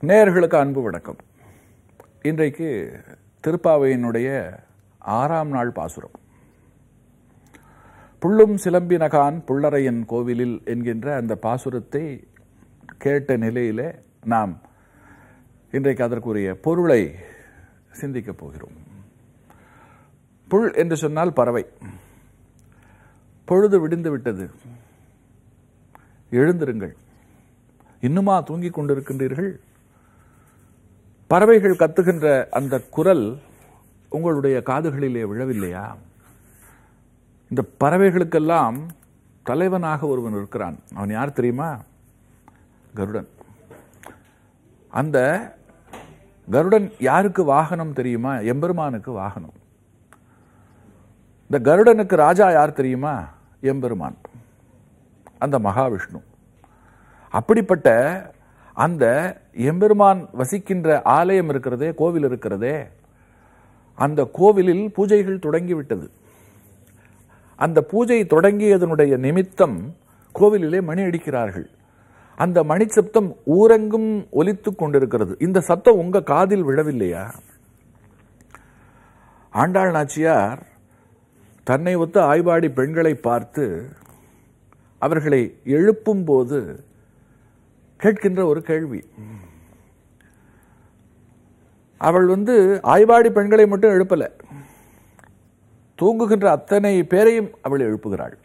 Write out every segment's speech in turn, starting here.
நேயர்களுக்கு அன்பு வணக்கம் இன்றைக்கு திருப்பாவையினுடைய ஆறாம் நாள் பாசுரம் புள்ளும் சிலம்பினகான் புள்ளரையன் கோவிலில் என்கின்ற அந்த பாசுரத்தை கேட்ட நிலையிலே நாம் இன்றைக்கு அதற்குரிய பொருளை சிந்திக்கப் போகிறோம் புல் என்று சொன்னால் பறவை பொழுது விடிந்து விட்டது எழுந்திருங்கள் இன்னுமா தூங்கிக் கொண்டிருக்கின்றீர்கள் பறவைகள் கத்துகின்ற அந்த குரல் உங்களுடைய காதுகளிலே விழவில்லையா இந்த பறவைகளுக்கெல்லாம் தலைவனாக ஒருவன் இருக்கிறான் அவன் யார் தெரியுமா கருடன் அந்த கருடன் யாருக்கு வாகனம் தெரியுமா எம்பெருமானுக்கு வாகனம் இந்த கருடனுக்கு ராஜா யார் தெரியுமா எம்பெருமான் அந்த மகாவிஷ்ணு அப்படிப்பட்ட அந்த எம்பெருமான் வசிக்கின்ற ஆலயம் இருக்கிறதே கோவில் இருக்கிறதே அந்த கோவிலில் பூஜைகள் தொடங்கிவிட்டது அந்த பூஜை தொடங்கியதனுடைய நிமித்தம் கோவிலிலே மணி அடிக்கிறார்கள் அந்த மணி சப்தம் ஊரெங்கும் ஒலித்துக் கொண்டிருக்கிறது இந்த சத்தம் உங்க காதில் விழவில்லையா ஆண்டாள் நாச்சியார் தன்னை ஒத்த ஆய்வாடி பெண்களை பார்த்து அவர்களை எழுப்பும் போது கேட்கின்ற ஒரு கேள்வி அவள் வந்து ஆய்வாடி பெண்களை மட்டும் எழுப்பல தூங்குகின்ற அத்தனை பேரையும் அவள் எழுப்புகிறாள்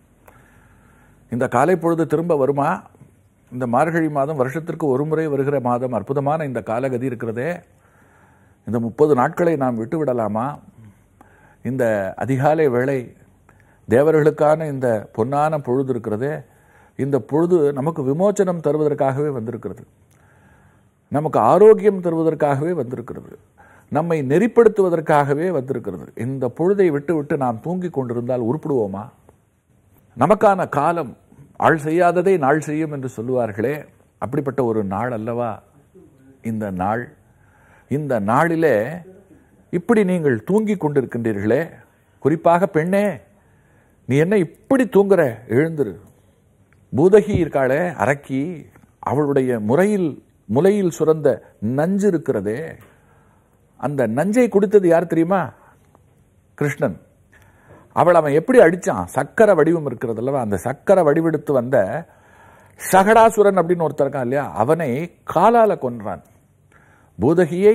இந்த காலை பொழுது திரும்ப வருமா இந்த மார்கழி மாதம் வருஷத்திற்கு ஒரு முறை வருகிற மாதம் அற்புதமான இந்த காலகதி இருக்கிறதே இந்த முப்பது நாட்களை நாம் விட்டு விடலாமா இந்த அதிகாலை வேளை தேவர்களுக்கான இந்த பொன்னான பொழுது இருக்கிறதே இந்த பொழுது நமக்கு விமோச்சனம் தருவதற்காகவே வந்திருக்கிறது நமக்கு ஆரோக்கியம் தருவதற்காகவே வந்திருக்கிறது நம்மை நெறிப்படுத்துவதற்காகவே வந்திருக்கிறது இந்த பொழுதை விட்டு விட்டு நாம் தூங்கிக் கொண்டிருந்தால் உருப்பிடுவோமா நமக்கான காலம் ஆள் செய்யாததை நாள் செய்யும் என்று சொல்லுவார்களே அப்படிப்பட்ட ஒரு நாள் அல்லவா இந்த நாள் இந்த நாளிலே இப்படி நீங்கள் தூங்கிக் கொண்டிருக்கின்றீர்களே குறிப்பாக பெண்ணே நீ என்ன இப்படி தூங்குற எழுந்துரு பூதகி இருக்காளே அரக்கி அவளுடைய முறையில் முலையில் சுரந்த நஞ்சு இருக்கிறதே அந்த நஞ்சை குடித்தது யார் தெரியுமா கிருஷ்ணன் அவள் அவன் எப்படி அடிச்சான் சக்கர வடிவம் இருக்கிறது அல்லவா அந்த சக்கர வடிவெடுத்து வந்த சகடாசுரன் அப்படின்னு ஒருத்தர் இருக்கான் இல்லையா அவனை காலால கொன்றான் பூதகியை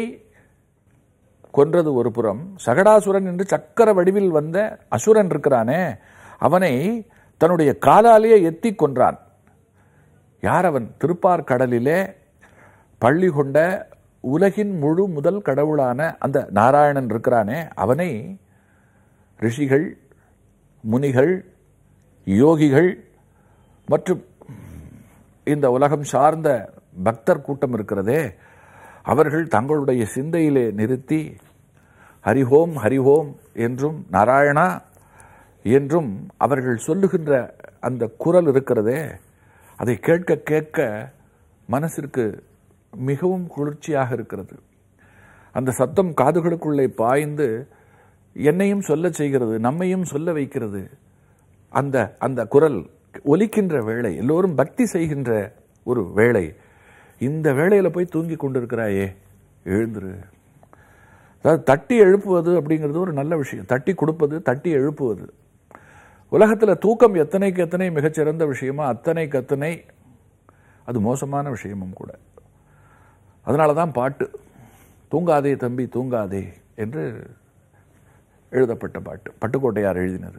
கொன்றது ஒரு புறம் சகடாசுரன் என்று சக்கர வடிவில் வந்த அசுரன் இருக்கிறானே அவனை தன்னுடைய காலாலேயே எத்தி கொன்றான் யார் அவன் திருப்பார் கடலிலே பள்ளி கொண்ட உலகின் முழு முதல் கடவுளான அந்த நாராயணன் இருக்கிறானே அவனை ரிஷிகள் முனிகள் யோகிகள் மற்றும் இந்த உலகம் சார்ந்த பக்தர் கூட்டம் இருக்கிறதே அவர்கள் தங்களுடைய சிந்தையிலே நிறுத்தி ஹரிஹோம் ஹரிஹோம் என்றும் நாராயணா என்றும் அவர்கள் சொல்லுகின்ற அந்த குரல் இருக்கிறதே அதை கேட்க கேட்க மனசிற்கு மிகவும் குளிர்ச்சியாக இருக்கிறது அந்த சத்தம் காதுகளுக்குள்ளே பாய்ந்து என்னையும் சொல்ல செய்கிறது நம்மையும் சொல்ல வைக்கிறது அந்த அந்த குரல் ஒலிக்கின்ற வேளை எல்லோரும் பக்தி செய்கின்ற ஒரு வேளை இந்த வேளையில போய் தூங்கி கொண்டிருக்கிறாயே எழுந்துரு அதாவது தட்டி எழுப்புவது அப்படிங்கிறது ஒரு நல்ல விஷயம் தட்டி கொடுப்பது தட்டி எழுப்புவது உலகத்தில் தூக்கம் எத்தனைக்கு எத்தனை மிகச்சிறந்த விஷயமோ அத்தனைக்கு அத்தனை அது மோசமான விஷயமும் கூட அதனால தான் பாட்டு தூங்காதே தம்பி தூங்காதே என்று எழுதப்பட்ட பாட்டு பட்டுக்கோட்டையார் எழுதினது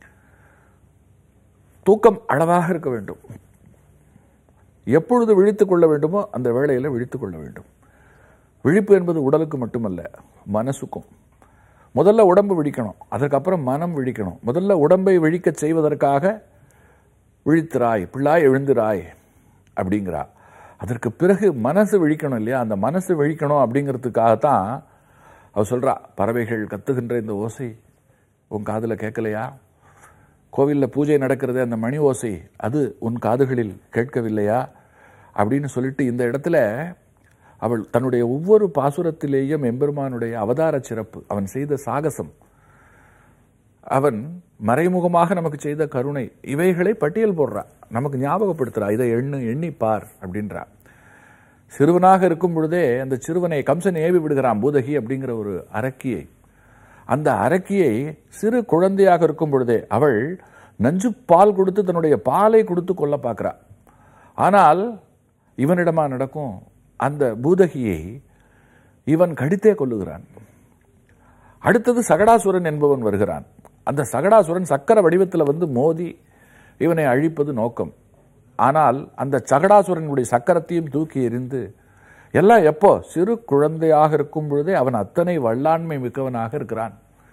தூக்கம் அளவாக இருக்க வேண்டும் எப்பொழுது விழித்துக் கொள்ள வேண்டுமோ அந்த வேளையில் விழித்துக் கொள்ள வேண்டும் விழிப்பு என்பது உடலுக்கு மட்டுமல்ல மனசுக்கும் முதல்ல உடம்பு விழிக்கணும் அதற்கப்புறம் மனம் விழிக்கணும் முதல்ல உடம்பை விழிக்கச் செய்வதற்காக விழித்திராய் பிள்ளாய் எழுந்திராய் அப்படிங்கிறா அதற்கு பிறகு மனசு விழிக்கணும் இல்லையா அந்த மனசு விழிக்கணும் அப்படிங்கிறதுக்காகத்தான் அவ சொல்றா பறவைகள் கத்துகின்ற இந்த ஓசை உன் காதில் கேட்கலையா கோவிலில் பூஜை நடக்கிறதே அந்த மணி ஓசை அது உன் காதுகளில் கேட்கவில்லையா அப்படின்னு சொல்லிட்டு இந்த இடத்துல அவள் தன்னுடைய ஒவ்வொரு பாசுரத்திலேயும் எம்பெருமானுடைய அவதார சிறப்பு அவன் செய்த சாகசம் அவன் மறைமுகமாக நமக்கு செய்த கருணை இவைகளை பட்டியல் போடுறா நமக்கு ஞாபகப்படுத்துறா இதை எண்ணு எண்ணி பார் அப்படின்றா சிறுவனாக இருக்கும் பொழுதே அந்த சிறுவனை கம்சன் ஏவி விடுகிறான் பூதகி அப்படிங்கிற ஒரு அரக்கியை அந்த அரக்கியை சிறு குழந்தையாக இருக்கும் பொழுதே அவள் நஞ்சு பால் கொடுத்து தன்னுடைய பாலை கொடுத்து கொல்ல பார்க்கிறா ஆனால் இவனிடமா நடக்கும் அந்த பூதகியை இவன் கடித்தே கொள்ளுகிறான் அடுத்தது சகடாசுரன் என்பவன் வருகிறான் அந்த சகடாசுரன் சக்கர வடிவத்தில் வந்து மோதி இவனை அழிப்பது நோக்கம் ஆனால் அந்த சகடாசுரனுடைய சக்கரத்தையும் தூக்கி எறிந்து எல்லாம் எப்போ சிறு குழந்தையாக இருக்கும் பொழுதே அவன் அத்தனை வல்லாண்மை மிக்கவனாக இருக்கிறான்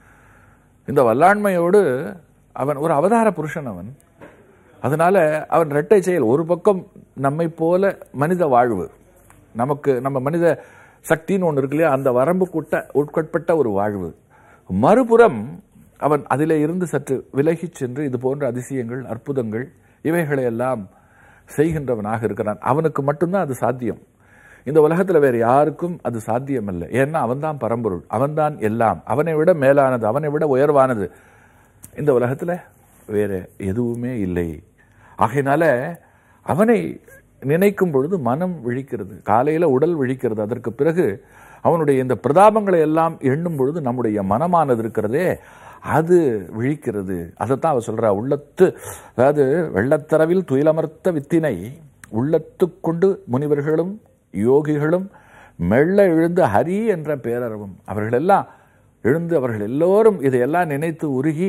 இந்த வல்லாண்மையோடு அவன் ஒரு அவதார புருஷன் அவன் அதனால அவன் இரட்டை செயல் ஒரு பக்கம் நம்மை போல மனித வாழ்வு நமக்கு நம்ம மனித சக்தின்னு ஒன்று இருக்கு இல்லையா அந்த வரம்புக்குட்ட உட்கட்பட்ட ஒரு வாழ்வு மறுபுறம் அவன் அதிலே இருந்து சற்று விலகிச் சென்று இது போன்ற அதிசயங்கள் அற்புதங்கள் இவைகளை எல்லாம் செய்கின்றவனாக இருக்கிறான் அவனுக்கு மட்டும்தான் அது சாத்தியம் இந்த உலகத்தில் வேற யாருக்கும் அது சாத்தியம் இல்லை ஏன்னா அவன்தான் பரம்பொருள் அவன்தான் எல்லாம் அவனை விட மேலானது அவனை விட உயர்வானது இந்த உலகத்தில் வேற எதுவுமே இல்லை ஆகையினால அவனை நினைக்கும் பொழுது மனம் விழிக்கிறது காலையில் உடல் விழிக்கிறது அதற்கு பிறகு அவனுடைய இந்த பிரதாபங்களை எல்லாம் எண்ணும் பொழுது நம்முடைய மனமானது இருக்கிறதே அது விழிக்கிறது அதைத்தான் அவ சொல்றா உள்ளத்து அதாவது வெள்ளத்தரவில் துயிலமர்த்த வித்தினை உள்ளத்து கொண்டு முனிவர்களும் யோகிகளும் மெல்ல எழுந்து ஹரி என்ற பேரறவும் அவர்களெல்லாம் எழுந்து அவர்கள் எல்லோரும் இதையெல்லாம் நினைத்து உருகி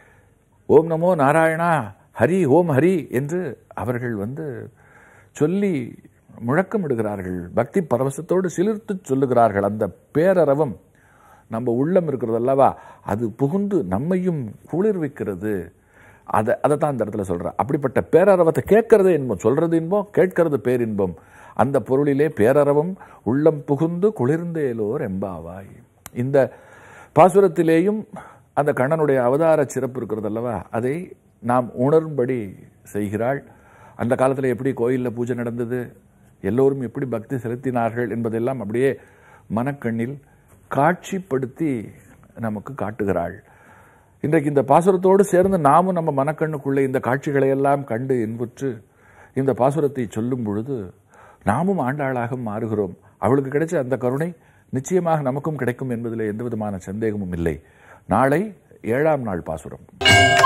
ஓம் நமோ நாராயணா ஹரி ஓம் ஹரி என்று அவர்கள் வந்து சொல்லி முழக்கமிடுகிறார்கள் பக்தி பரவசத்தோடு சிலிர்த்து சொல்லுகிறார்கள் அந்த பேரறவம் நம்ம உள்ளம் இருக்கிறது அல்லவா அது புகுந்து நம்மையும் குளிர்விக்கிறது அதை அதை தான் அந்த இடத்துல சொல்கிறேன் அப்படிப்பட்ட பேரறவத்தை கேட்கறது இன்பம் சொல்றது இன்பம் கேட்கறது பேரின்பம் அந்த பொருளிலே பேரறவம் உள்ளம் புகுந்து குளிர்ந்தேலோர் எம்பாவாய் இந்த பாசுரத்திலேயும் அந்த கண்ணனுடைய அவதார சிறப்பு இருக்கிறது அல்லவா அதை நாம் உணரும்படி செய்கிறாள் அந்த காலத்தில் எப்படி கோயிலில் பூஜை நடந்தது எல்லோரும் எப்படி பக்தி செலுத்தினார்கள் என்பதெல்லாம் அப்படியே மனக்கண்ணில் காட்சிப்படுத்தி நமக்கு காட்டுகிறாள் இன்றைக்கு இந்த பாசுரத்தோடு சேர்ந்து நாமும் நம்ம மனக்கண்ணுக்குள்ளே இந்த காட்சிகளை எல்லாம் கண்டு இன்புற்று இந்த பாசுரத்தை சொல்லும் பொழுது நாமும் ஆண்டாளாக மாறுகிறோம் அவளுக்கு கிடைச்ச அந்த கருணை நிச்சயமாக நமக்கும் கிடைக்கும் என்பதில் எந்த விதமான சந்தேகமும் இல்லை நாளை ஏழாம் நாள் பாசுரம்